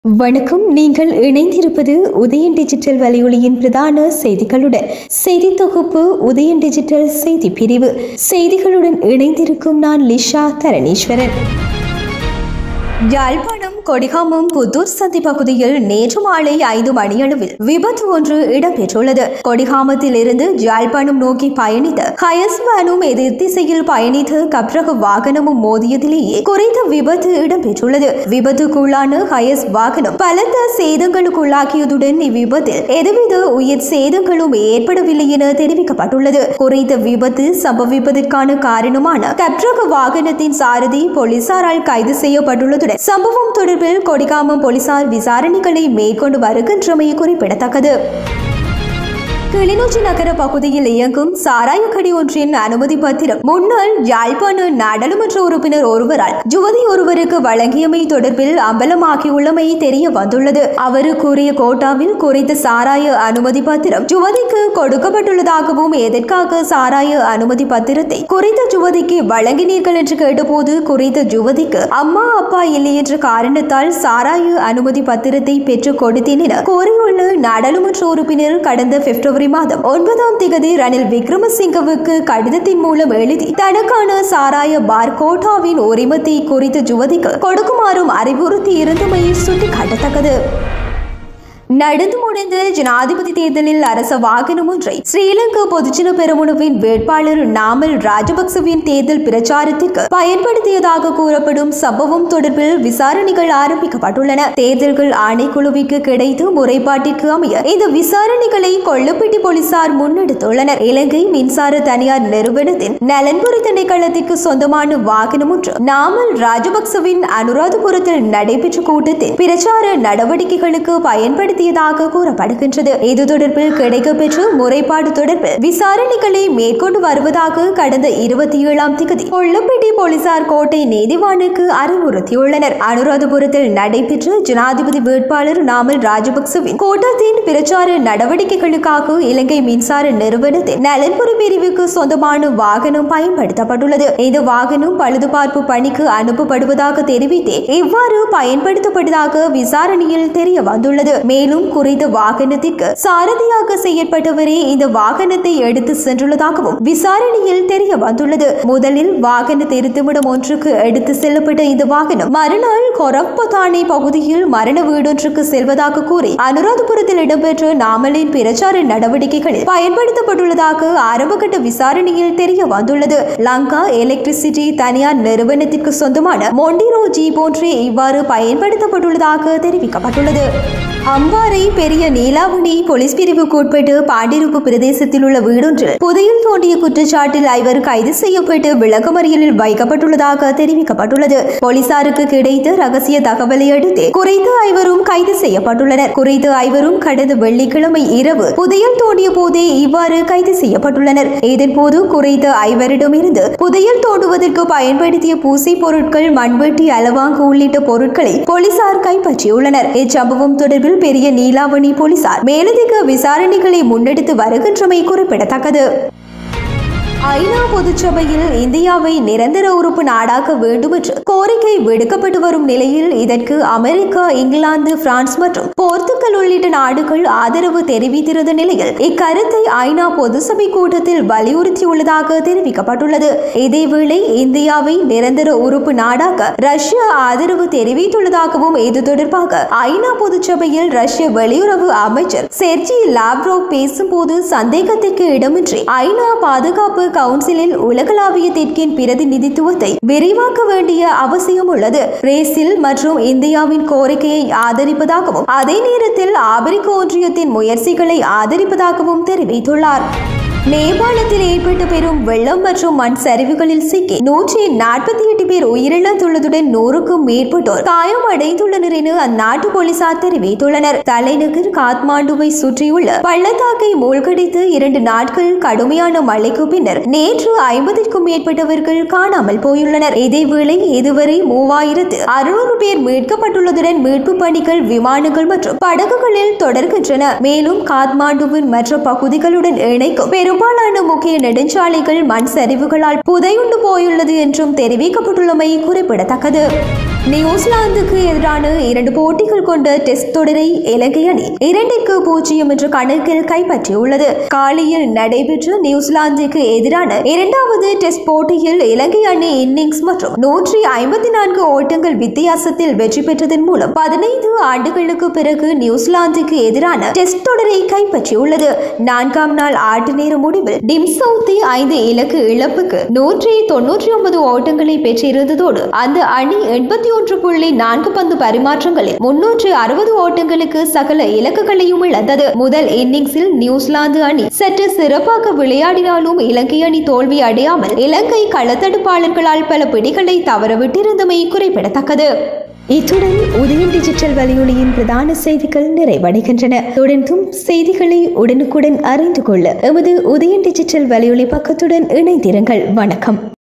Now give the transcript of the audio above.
வணக்கம் நீங்கள் இணைந்திருப்பது உதயன் டிஜிட்டல் வலையொலியின் பிரதான செய்திகளுடன் செய்தி தொகுப்பு உதயன் டிஜிட்டல் செய்தி பிரிவு செய்திகளுடன் இணைந்திருக்கும் நான் லிஷா தரணீஸ்வரன் யாழ்ப்பாணம் கொடிகாமம் புத்தூர் சந்தி பகுதியில் நேற்று மாலை ஐந்து மணியளவில் விபத்து ஒன்று இடம்பெற்றுள்ளது கொடிகாமத்தில் இருந்து யாழ்ப்பாணம் நோக்கி பயணித்த ஹயஸ் வேனும் எதிர் திசையில் பயணித்த கப்ரக வாகனமும் மோதியதிலேயே குறித்த விபத்து இடம்பெற்றுள்ளது விபத்துக்குள்ளான ஹயஸ் வாகனம் பலத்த சேதங்களுக்குள்ளாக்கியதுடன் இவ்விபத்தில் எதுவித உயிர் சேதங்களும் ஏற்படவில்லை என தெரிவிக்கப்பட்டுள்ளது குறித்த விபத்து சம்பவிப்பதற்கான காரணமான கப்ரக வாகனத்தின் சாரதி போலீசாரால் கைது செய்யப்பட்டுள்ளதுடன் சம்பவம் தொடர்பில் கொடிகாமம் போலீசார் விசாரணைகளை மேற்கொண்டு வருகின்றமை குறிப்பிடத்தக்கது கிளிநொச்சி நகர பகுதியில் இயங்கும் சாராய கடை ஒன்றின் அனுமதி பத்திரம் முன்னாள் யாழ்ப்பாண நாடாளுமன்ற உறுப்பினர் ஒருவரால் யுவதி ஒருவருக்கு வழங்கியமை தொடர்பில் அம்பலமாகியுள்ளமை தெரிய வந்துள்ளது அவர் கூறிய கோட்டாவில் குறித்த சாராய அனுமதி பத்திரம் யுவதிக்கு கொடுக்கப்பட்டுள்ளதாகவும் எதற்காக சாராய அனுமதி பத்திரத்தை குறித்த யுவதிக்கு வழங்கினீர்கள் என்று கேட்டபோது குறித்த யுவதிக்கு அம்மா அப்பா இல்லை என்ற காரணத்தால் சாராய அனுமதி பத்திரத்தை பெற்றுக் கொடுத்தேன் என கோரியுள்ள நாடாளுமன்ற உறுப்பினர் கடந்த பிப்ரவரி மாதம் ஒன்பதாம் திகதி ரணில் விக்ரமசிங்கவுக்கு கடிதத்தின் மூலம் எழுதி தனக்கான சாராய பார் கோட்டாவின் உரிமத்தை குறித்த ஜுவதிக்கு கொடுக்குமாறும் அறிவுறுத்தி இருந்தமை சுட்டிக்காட்டத்தக்கது நடந்து முடிந்த ஜனாதிபதி தேர்தலில் அரச வாகனம் ஒன்றை ஸ்ரீலங்கா பொதுஜன பெரமுனவின் வேட்பாளர் நாமல் ராஜபக்சவின் தேர்தல் பிரச்சாரத்திற்கு பயன்படுத்தியதாக கூறப்படும் சம்பவம் தொடர்பில் விசாரணைகள் ஆரம்பிக்கப்பட்டுள்ளன தேர்தல்கள் ஆணைக்குழுவிற்கு கிடைத்த முறைப்பாட்டிற்கு அமைய இந்த விசாரணைகளை கொல்லப்பட்டி போலீசார் முன்னெடுத்துள்ளனர் இலங்கை மின்சார தனியார் நிறுவனத்தின் நலன்புரி திணைக்களத்திற்கு சொந்தமான வாகனம் ஒன்று நாமல் ராஜபக்சவின் அனுராதபுரத்தில் நடைபெற்ற கூட்டத்தில் பிரச்சார நடவடிக்கைகளுக்கு பயன்படுத்தி நடத்தியதாக கூறப்படுகின்றது இது தொடர்பில் கிடைக்கப்பெற்ற முறைப்பாடு தொடர்பில் விசாரணைகளை மேற்கொண்டு வருவதாக கடந்த இருபத்தி ஏழாம் திகதி கொல்லப்பட்டி போலீசார் கோட்டை நீதிவானுக்கு அறிவுறுத்தியுள்ளனர் அனுராதபுரத்தில் நடைபெற்ற ஜனாதிபதி வேட்பாளர் நாமல் ராஜபக்சவின் கோட்டத்தின் பிரச்சார நடவடிக்கைகளுக்காக இலங்கை மின்சார நிறுவனத்தின் நலன்புரி பிரிவுக்கு சொந்தமான வாகனம் பயன்படுத்தப்பட்டுள்ளது இந்த வாகனம் பழுதுபார்ப்பு பணிக்கு அனுப்பப்படுவதாக தெரிவித்தே இவ்வாறு பயன்படுத்தப்பட்டதாக விசாரணையில் தெரிய வந்துள்ளது மேலும் மேலும் குறித்த வாகனத்திற்கு சாரதியாக செயற்பட்டவரே இந்த வாகனத்தை எடுத்து சென்றுள்ளதாகவும் விசாரணையில் தெரிய வந்துள்ளது முதலில் வாகன திருத்துமிடம் ஒன்றுக்கு எடுத்து செல்லப்பட்ட இந்த வாகனம் மறுநாள் கொரப்பதானே பகுதியில் மரண வீடொன்றுக்கு செல்வதாக கூறி அனுராதபுரத்தில் இடம்பெற்ற நாமலின் பிரச்சார நடவடிக்கைகளில் பயன்படுத்தப்பட்டுள்ளதாக ஆரம்பகட்ட விசாரணையில் தெரிய வந்துள்ளது லங்கா எலக்ட்ரிசிட்டி தனியார் நிறுவனத்திற்கு சொந்தமான மொண்டிரோ ஜி போன்றே இவ்வாறு பயன்படுத்தப்பட்டுள்ளதாக தெரிவிக்கப்பட்டுள்ளது அம்பாறை பெரிய நீலாவணி போலீஸ் பிரிவுக்கு உட்பட்டு பாண்டிருப்பு பிரதேசத்தில் உள்ள வீடொன்றில் புதையில் தோண்டிய குற்றச்சாட்டில் ஐவர் கைது செய்யப்பட்டு விளக்கமறியலில் வைக்கப்பட்டுள்ளதாக தெரிவிக்கப்பட்டுள்ளது போலீசாருக்கு கிடைத்த ரகசிய தகவலை அடுத்து குறித்த ஐவரும் கைது செய்யப்பட்டுள்ளனர் குறித்த ஐவரும் கடந்த வெள்ளிக்கிழமை இரவு புதையல் தோண்டிய போதே இவ்வாறு கைது செய்யப்பட்டுள்ளனர் இதன்போது குறித்த ஐவரிடமிருந்து புதையல் தோண்டுவதற்கு பயன்படுத்திய பூசை பொருட்கள் மண்வெட்டி அளவாங்கு உள்ளிட்ட பொருட்களை போலீசார் கைப்பற்றியுள்ளனர் இச்சம்பவம் தொடர்பில் தொடர்பில் பெரிய நீலாவணி போலீசார் மேலதிக விசாரணைகளை முன்னெடுத்து வருகின்றமை குறிப்பிடத்தக்கது ஐநா பொதுச்சபையில் இந்தியாவை நிரந்தர உறுப்பு நாடாக்க வேண்டும் என்று கோரிக்கை விடுக்கப்பட்டு வரும் நிலையில் இதற்கு அமெரிக்கா இங்கிலாந்து பிரான்ஸ் மற்றும் போர்த்துகல் உள்ளிட்ட நாடுகள் ஆதரவு தெரிவித்திருந்த நிலையில் இக்கருத்தை ஐநா பொதுசபை கூட்டத்தில் வலியுறுத்தியுள்ளதாக தெரிவிக்கப்பட்டுள்ளது இதேவேளை இந்தியாவை நிரந்தர உறுப்பு நாடாக்க ரஷ்யா ஆதரவு தெரிவித்துள்ளதாகவும் இது தொடர்பாக ஐநா பொதுச்சபையில் ரஷ்ய வெளியுறவு அமைச்சர் செர்ஜி லாவ்ரோவ் பேசும்போது சந்தேகத்திற்கு இடமின்றி ஐநா பாதுகாப்பு கவுன்சிலில் உலகளாவிய தெற்கின் பிரதிநிதித்துவத்தை விரிவாக்க வேண்டிய அவசியம் உள்ளது பிரேசில் மற்றும் இந்தியாவின் கோரிக்கையை ஆதரிப்பதாகவும் அதே நேரத்தில் ஆப்பிரிக்க ஒன்றியத்தின் முயற்சிகளை ஆதரிப்பதாகவும் தெரிவித்துள்ளார் நேபாளத்தில் ஏற்பட்ட பெரும் வெள்ளம் மற்றும் மண் சரிவுகளில் சிக்கி நூற்றி நாற்பத்தி எட்டு பேர் உயிரிழந்துள்ளதுடன் நூறுக்கும் மேற்பட்டோர் காயம் அடைந்துள்ளனர் என அந்நாட்டு போலீசார் தெரிவித்துள்ளனர் தலைநகர் காத்மாண்டுவை சுற்றியுள்ள பள்ளத்தாக்கை மூழ்கடித்து இரண்டு நாட்கள் கடுமையான மழைக்கு பின்னர் நேற்று ஐம்பதிற்கும் மேற்பட்டவர்கள் காணாமல் போயுள்ளனர் இதேவேளை இதுவரை மூவாயிரத்து அறுநூறு பேர் மீட்கப்பட்டுள்ளதுடன் மீட்பு பணிகள் விமானங்கள் மற்றும் படகுகளில் தொடர்கின்றன மேலும் காத்மாண்டுவின் மற்ற பகுதிகளுடன் இணைக்கும் பெரும் பெரும்பாலான முக்கிய நெடுஞ்சாலைகள் மண் சரிவுகளால் புதையுண்டு போயுள்ளது என்றும் தெரிவிக்கப்பட்டுள்ளமை குறிப்பிடத்தக்கது நியூசிலாந்துக்கு எதிரான இரண்டு போட்டிகள் கொண்ட டெஸ்ட் தொடரை இலங்கை அணி இரண்டிற்கு பூஜ்ஜியம் என்ற கணக்கில் கைப்பற்றியுள்ளது காலையில் நடைபெற்ற நியூசிலாந்துக்கு எதிரான இரண்டாவது டெஸ்ட் போட்டியில் இலங்கை அணி இன்னிங்ஸ் மற்றும் நூற்றி ஐம்பத்தி நான்கு ஓட்டங்கள் வித்தியாசத்தில் வெற்றி பெற்றதன் மூலம் பதினைந்து ஆண்டுகளுக்கு பிறகு நியூசிலாந்துக்கு எதிரான டெஸ்ட் தொடரை கைப்பற்றியுள்ளது நான்காம் நாள் ஆட்ட நேர முடிவில் டிம் சவுத்தி ஐந்து இலக்கு இழப்புக்கு நூற்றி தொன்னூற்றி ஒன்பது ஓட்டங்களை பெற்றிருந்ததோடு அந்த அணி எண்பத்தி ஒன்று புள்ளி நான்கு பந்து பரிமாற்றங்களில் முன்னூற்று அறுபது ஓட்டங்களுக்கு சகல இலக்குகளையும் இழந்தது முதல் இன்னிங்ஸில் நியூசிலாந்து அணி சற்று சிறப்பாக விளையாடினாலும் இலங்கை அணி தோல்வி அடையாமல் இலங்கை களத்தடுப்பாளர்களால் பல பிடிகளை தவறவிட்டிருந்தமை குறிப்பிடத்தக்கது இத்துடன் உதயம் டிஜிட்டல் வலையொலியின் பிரதான செய்திகள் நிறைவடைகின்றன தொடர்ந்தும் செய்திகளை உடனுக்குடன் அறிந்து கொள்ள எமது உதயம் டிஜிட்டல் வலையொலி பக்கத்துடன் இணைந்திருங்கள் வணக்கம்